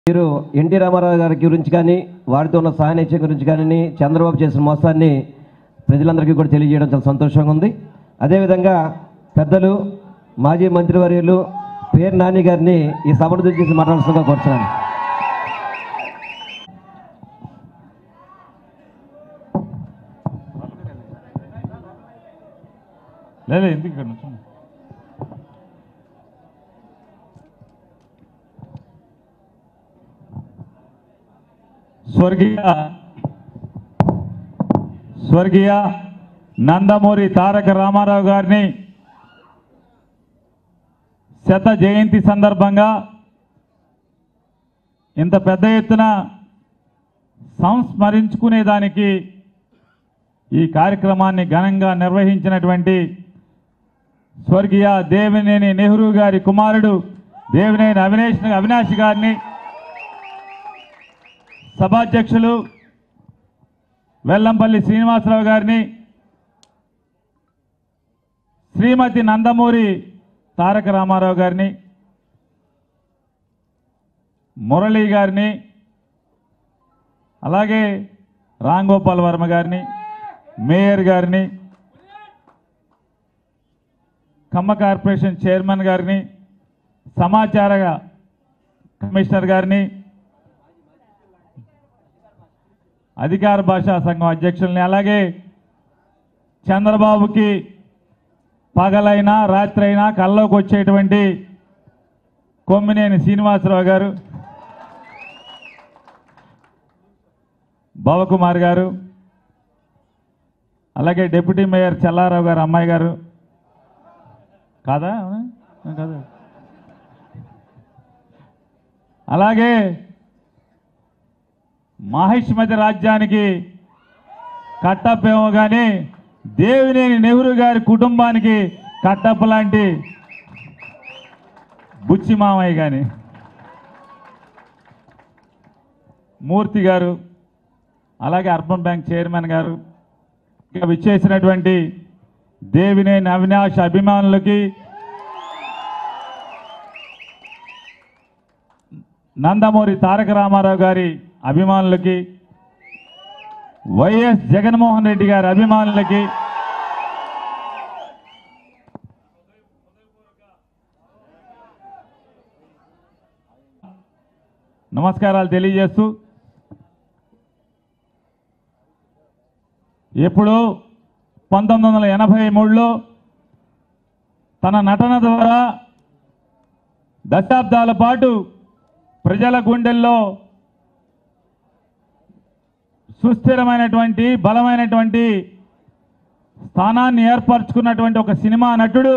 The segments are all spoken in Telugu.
మీరు ఎన్టీ రామారావు గారి గురించి కానీ వారితో ఉన్న సాయనిత్యం గురించి కానీ చంద్రబాబు చేసిన మోసాన్ని ప్రజలందరికీ కూడా తెలియజేయడం చాలా సంతోషంగా ఉంది అదేవిధంగా పెద్దలు మాజీ మంత్రివర్యులు పేరు నాని గారిని ఈ సభను చేసి మాట్లాడుతుందిగా కోరుతున్నాను లేదు ఎందుకు ఇక్కడ నుంచి స్వర్గీయ స్వర్గీయ నందమూరి తారక రామారావు గారిని శత జయంతి సందర్భంగా ఇంత పెద్ద ఎత్తున సంస్మరించుకునేదానికి ఈ కార్యక్రమాన్ని ఘనంగా నిర్వహించినటువంటి స్వర్గీయ దేవినేని నెహ్రూ గారి కుమారుడు దేవినేని అవినేష్ అవినాష్ గారిని సభాధ్యక్షులు వెల్లంపల్లి శ్రీనివాసరావు గారిని శ్రీమతి నందమూరి తారక రామారావు గారిని మురళీ గారిని అలాగే రాంగోపాల్ వర్మ గారిని మేయర్ గారిని ఖమ్మ కార్పొరేషన్ చైర్మన్ గారిని సమాచార కమిషనర్ గారిని అధికార భాషా సంఘం అధ్యక్షుల్ని అలాగే చంద్రబాబుకి పగలైనా రాత్రి అయినా కల్లోకి వచ్చేటువంటి కొమ్మినేని శ్రీనివాసరావు గారు భవకుమార్ గారు అలాగే డిప్యూటీ మేయర్ చెల్లారావు గారు అమ్మాయి గారు కాదా అవునా? ఆ, కాదా అలాగే మహిష్మతి రాజ్యానికి కట్టప్పేమో కానీ దేవినేని నెహ్రూ గారి కుటుంబానికి కట్టప్ప లాంటి బుచ్చి మామయ్య కానీ మూర్తి గారు అలాగే అర్బన్ బ్యాంక్ చైర్మన్ గారు ఇక విచ్చేసినటువంటి దేవినేని అవినాష్ అభిమానులకి నందమూరి తారక రామారావు గారి అభిమానులకి వైఎస్ జగన్మోహన్ రెడ్డి గారి అభిమానులకి నమస్కారాలు తెలియజేస్తూ ఎప్పుడు పంతొమ్మిది వందల ఎనభై మూడులో తన నటన ద్వారా దశాబ్దాల పాటు ప్రజల గుండెల్లో సుస్థిరమైనటువంటి బలమైనటువంటి స్థానాన్ని ఏర్పరచుకున్నటువంటి ఒక సినిమా నటుడు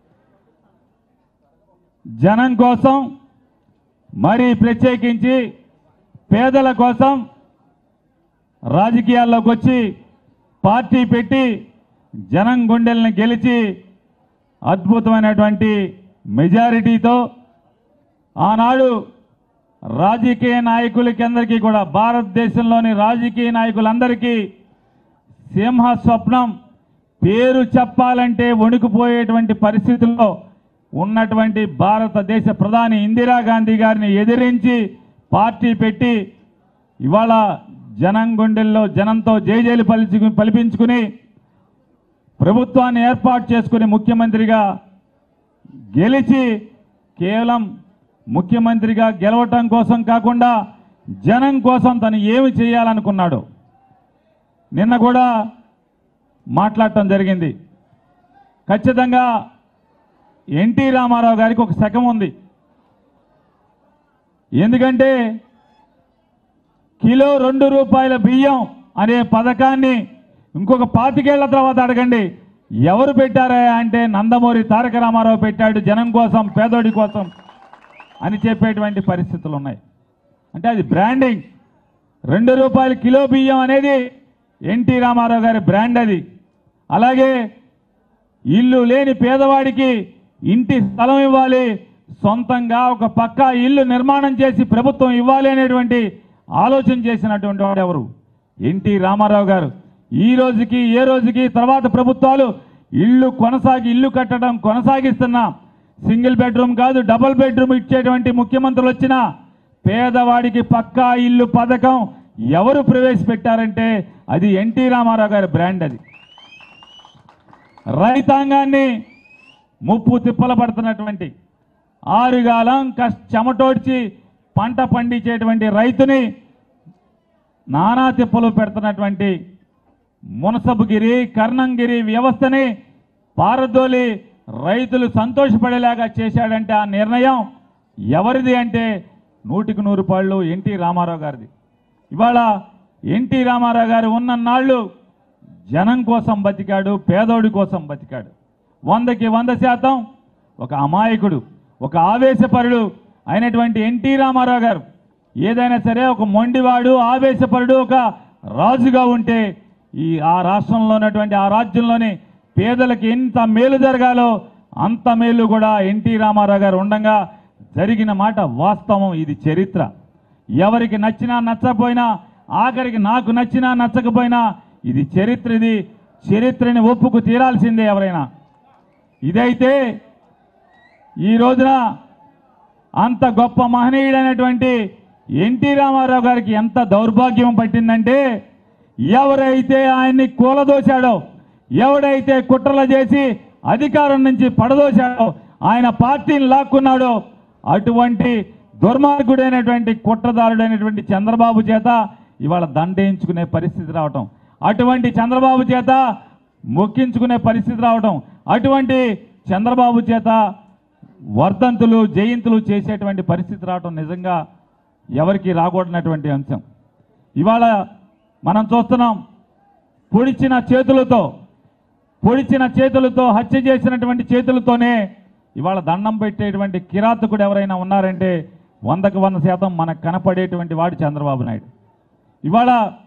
జనం కోసం మరి ప్రత్యేకించి పేదల కోసం రాజకీయాల్లోకి వచ్చి పార్టీ పెట్టి జనం గుండెల్ని గెలిచి అద్భుతమైనటువంటి మెజారిటీతో ఆనాడు రాజకీయ నాయకులకి అందరికీ కూడా భారతదేశంలోని రాజకీయ నాయకులందరికీ సింహ స్వప్నం పేరు చెప్పాలంటే వణుకుపోయేటువంటి పరిస్థితుల్లో ఉన్నటువంటి భారతదేశ ప్రధాని ఇందిరాగాంధీ గారిని ఎదిరించి పార్టీ పెట్టి ఇవాళ జనం గుండెల్లో జనంతో జైజైలు పలిచి పలిపించుకుని ప్రభుత్వాన్ని ఏర్పాటు చేసుకుని ముఖ్యమంత్రిగా గెలిచి కేవలం ముఖ్యమంత్రిగా గెలవటం కోసం కాకుండా జనం కోసం తను ఏమి చేయాలనుకున్నాడు నిన్న కూడా మాట్లాడటం జరిగింది ఖచ్చితంగా ఎన్టీ రామారావు గారికి ఒక శకం ఉంది ఎందుకంటే కిలో రెండు రూపాయల బియ్యం అనే పథకాన్ని ఇంకొక పాతికేళ్ల తర్వాత అడగండి ఎవరు పెట్టారా అంటే నందమూరి తారక రామారావు పెట్టాడు జనం కోసం పేదోడి కోసం అని చెప్పేటువంటి పరిస్థితులు ఉన్నాయి అంటే అది బ్రాండింగ్ రెండు రూపాయల కిలో బియ్యం అనేది ఎన్టీ రామారావు గారి బ్రాండ్ అది అలాగే ఇల్లు లేని పేదవాడికి ఇంటి స్థలం ఇవ్వాలి సొంతంగా ఒక పక్కా ఇల్లు నిర్మాణం చేసి ప్రభుత్వం ఇవ్వాలి అనేటువంటి ఆలోచన చేసినటువంటి వాడు ఎవరు ఎన్టీ రామారావు గారు ఈ రోజుకి ఏ రోజుకి తర్వాత ప్రభుత్వాలు ఇల్లు కొనసాగి ఇల్లు కట్టడం కొనసాగిస్తున్నా సింగిల్ బెడ్రూమ్ కాదు డబుల్ బెడ్రూమ్ ఇచ్చేటువంటి ముఖ్యమంత్రులు వచ్చినా పేదవాడికి పక్కా ఇల్లు పథకం ఎవరు ప్రవేశపెట్టారంటే అది ఎన్టీ రామారావు గారి బ్రాండ్ అది రైతాంగాన్ని ముప్పు తిప్పల పడుతున్నటువంటి ఆరుగాలం కష్ట చెమటోడ్చి పంట పండించేటువంటి రైతుని నానా తిప్పలు పెడుతున్నటువంటి మునసబుగిరి కర్ణంగిరి వ్యవస్థని పారదోలి రైతులు సంతోషపడేలాగా చేశాడంటే ఆ నిర్ణయం ఎవరిది అంటే నూటికి నూరు పాళ్ళు ఎన్టీ రామారావు గారిది ఇవాళ ఎన్టీ రామారావు గారు ఉన్న నాళ్ళు జనం కోసం బతికాడు పేదోడి కోసం బతికాడు వందకి వంద శాతం ఒక అమాయకుడు ఒక ఆవేశపరుడు అయినటువంటి ఎన్టీ రామారావు గారు ఏదైనా సరే ఒక మొండివాడు ఆవేశపరుడు ఒక రాజుగా ఉంటే ఈ ఆ రాష్ట్రంలో ఉన్నటువంటి ఆ రాజ్యంలోని పేదలకు ఎంత మేలు జరగాలో అంత మేలు కూడా ఎన్టీ రామారావు గారు ఉండగా జరిగిన మాట వాస్తవం ఇది చరిత్ర ఎవరికి నచ్చినా నచ్చకపోయినా ఆఖరికి నాకు నచ్చినా నచ్చకపోయినా ఇది చరిత్ర ఇది చరిత్రని ఒప్పుకు తీరాల్సిందే ఎవరైనా ఇదైతే ఈ రోజున అంత గొప్ప మహనీయుడైనటువంటి ఎన్టీ రామారావు గారికి ఎంత దౌర్భాగ్యం పట్టిందంటే ఎవరైతే ఆయన్ని కూలదోశాడో ఎవడైతే కుట్రలు చేసి అధికారం నుంచి పడదోశాడో ఆయన పార్టీని లాక్కున్నాడో అటువంటి దుర్మార్గుడైనటువంటి కుట్రదారుడైనటువంటి చంద్రబాబు చేత ఇవాళ దండేయించుకునే పరిస్థితి రావటం అటువంటి చంద్రబాబు చేత మొక్కించుకునే పరిస్థితి రావటం అటువంటి చంద్రబాబు చేత వర్ధంతులు జయంతులు చేసేటువంటి పరిస్థితి రావటం నిజంగా ఎవరికి రాకూడనటువంటి అంశం ఇవాళ మనం చూస్తున్నాం పొడిచిన చేతులతో పొడిచిన చేతులతో హత్య చేసినటువంటి చేతులతోనే ఇవాళ దండం పెట్టేటువంటి కిరాతకుడు ఎవరైనా ఉన్నారంటే వందకు వంద శాతం మనకు కనపడేటువంటి వాడు చంద్రబాబు నాయుడు ఇవాళ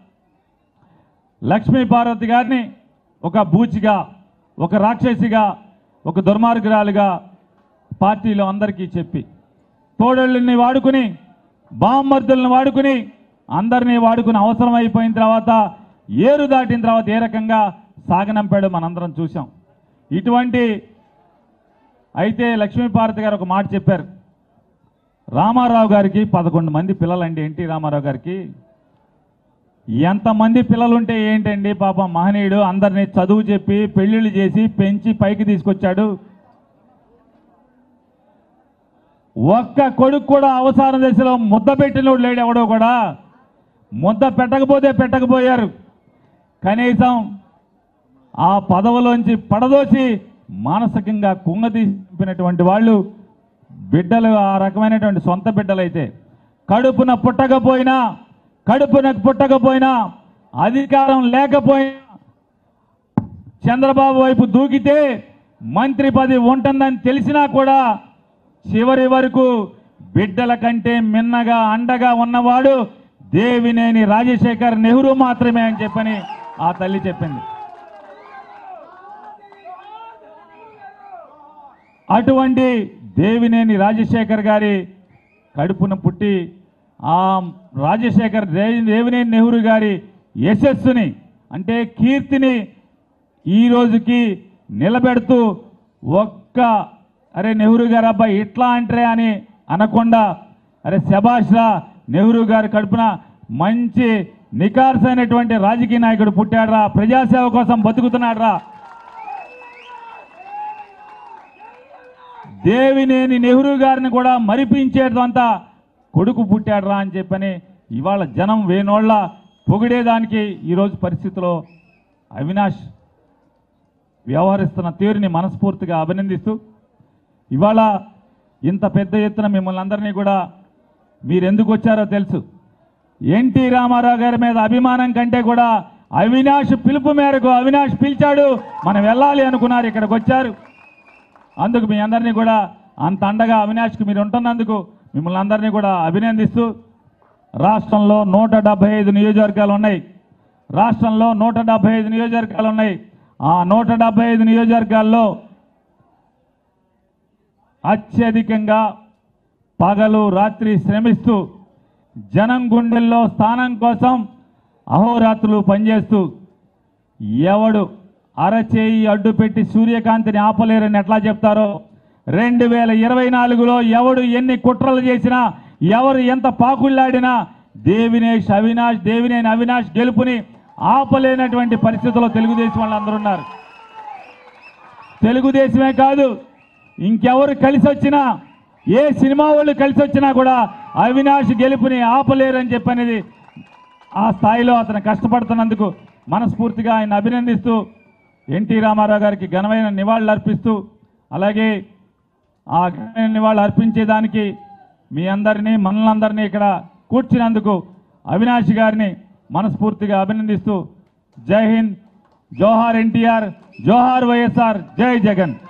లక్ష్మీ పార్వతి గారిని ఒక బూచిగా ఒక రాక్షసిగా ఒక దుర్మార్గురాలుగా పార్టీలో అందరికీ చెప్పి తోడళ్ళని వాడుకుని బామ్మర్దులను వాడుకుని అందరినీ వాడుకుని అవసరం అయిపోయిన తర్వాత ఏరు దాటిన తర్వాత ఏ రకంగా సాగనంపాడో మనందరం చూసాం ఇటువంటి అయితే లక్ష్మీపార్వతి గారు ఒక మాట చెప్పారు రామారావు గారికి పదకొండు మంది పిల్లలండి ఎన్టీ రామారావు గారికి ఎంతమంది పిల్లలుంటే ఏంటండి పాపం మహనీయుడు అందరినీ చదువు చెప్పి పెళ్ళిళ్ళు చేసి పెంచి పైకి తీసుకొచ్చాడు ఒక్క కొడుకు కూడా అవసాన దశలో ముద్ద పెట్టినోడు లేడు ఎవడో కూడా ముద్ద పెట్టకపోతే పెట్టకపోయారు కనీసం ఆ పదవిలోంచి పడదోసి మానసికంగా కుంగదీసినటువంటి వాళ్ళు బిడ్డలు ఆ రకమైనటువంటి సొంత బిడ్డలైతే కడుపున పుట్టకపోయినా కడుపున పుట్టకపోయినా అధికారం లేకపోయినా చంద్రబాబు వైపు దూకితే మంత్రి పదవి ఉంటుందని తెలిసినా కూడా చివరి వరకు బిడ్డల కంటే మిన్నగా అండగా ఉన్నవాడు దేవినేని రాజశేఖర్ నెహ్రూ మాత్రమే అని చెప్పని ఆ తల్లి చెప్పింది అటువంటి దేవినేని రాజశేఖర్ గారి కడుపున పుట్టి ఆ రాజశేఖర్ దే- దేవినేని నెహ్రూ గారి యశస్సుని అంటే కీర్తిని ఈ రోజుకి నిలబెడుతూ ఒక్క అరే నెహ్రూ గారు అబ్బాయి ఇట్లా అంటే అని అనకుండా అరే శభాష్రా నెహ్రూ గారి కడుపున మంచి నికార్సైనటువంటి రాజకీయ నాయకుడు పుట్టాడ్రా ప్రజాసేవ కోసం బతుకుతున్నాడ్రా దేవినేని నెహ్రూ గారిని కూడా మరిపించేటంత కొడుకు పుట్టాడురా అని చెప్పని ఇవాళ జనం వేనోళ్ళ పొగిడేదానికి ఈరోజు పరిస్థితిలో అవినాష్ వ్యవహరిస్తున్న తీరుని మనస్ఫూర్తిగా అభినందిస్తూ ఇవాళ ఇంత పెద్ద ఎత్తున మిమ్మల్ని అందరినీ కూడా మీరు ఎందుకు వచ్చారో తెలుసు ఎన్టీ రామారావు గారి మీద అభిమానం కంటే కూడా అవినాష్ పిలుపు మేరకు అవినాష్ పిలిచాడు మనం వెళ్ళాలి అనుకున్నారు ఇక్కడికి వచ్చారు అందుకు మీ అందరినీ కూడా అంత అండగా అవినాష్కి మీరు ఉంటున్నందుకు మిమ్మల్ని అందరినీ కూడా అభినందిస్తూ రాష్ట్రంలో నూట డెబ్బై ఐదు నియోజకవర్గాలు ఉన్నాయి రాష్ట్రంలో నూట డెబ్బై ఐదు నియోజకవర్గాలు ఉన్నాయి ఆ నూట డెబ్బై ఐదు నియోజకవర్గాల్లో అత్యధికంగా పగలు రాత్రి శ్రమిస్తూ జనం గుండెల్లో స్థానం కోసం అహోరాత్రులు పనిచేస్తూ ఎవడు అరచేయి అడ్డు పెట్టి సూర్యకాంతిని ఆపలేరని ఎట్లా చెప్తారో రెండు వేల ఇరవై నాలుగులో ఎవడు ఎన్ని కుట్రలు చేసినా ఎవరు ఎంత పాకుళ్ళాడినా దేవినేష్ అవినాష్ దేవినేని అవినాష్ గెలుపుని ఆపలేనటువంటి పరిస్థితుల్లో తెలుగుదేశం వాళ్ళు అందరూ ఉన్నారు తెలుగుదేశమే కాదు ఇంకెవరు కలిసి వచ్చినా ఏ సినిమా వాళ్ళు కలిసి వచ్చినా కూడా అవినాష్ గెలుపుని ఆపలేరని చెప్పనేది ఆ స్థాయిలో అతను కష్టపడుతున్నందుకు మనస్ఫూర్తిగా ఆయన అభినందిస్తూ ఎన్టీ రామారావు గారికి ఘనమైన నివాళులు అర్పిస్తూ అలాగే ఆ ఘనమైన నివాళులు అర్పించేదానికి మీ అందరినీ మనలందరినీ ఇక్కడ కూర్చున్నందుకు అవినాష్ గారిని మనస్ఫూర్తిగా అభినందిస్తూ జై హింద్ జోహార్ ఎన్టీఆర్ జోహార్ వైఎస్ఆర్ జై జగన్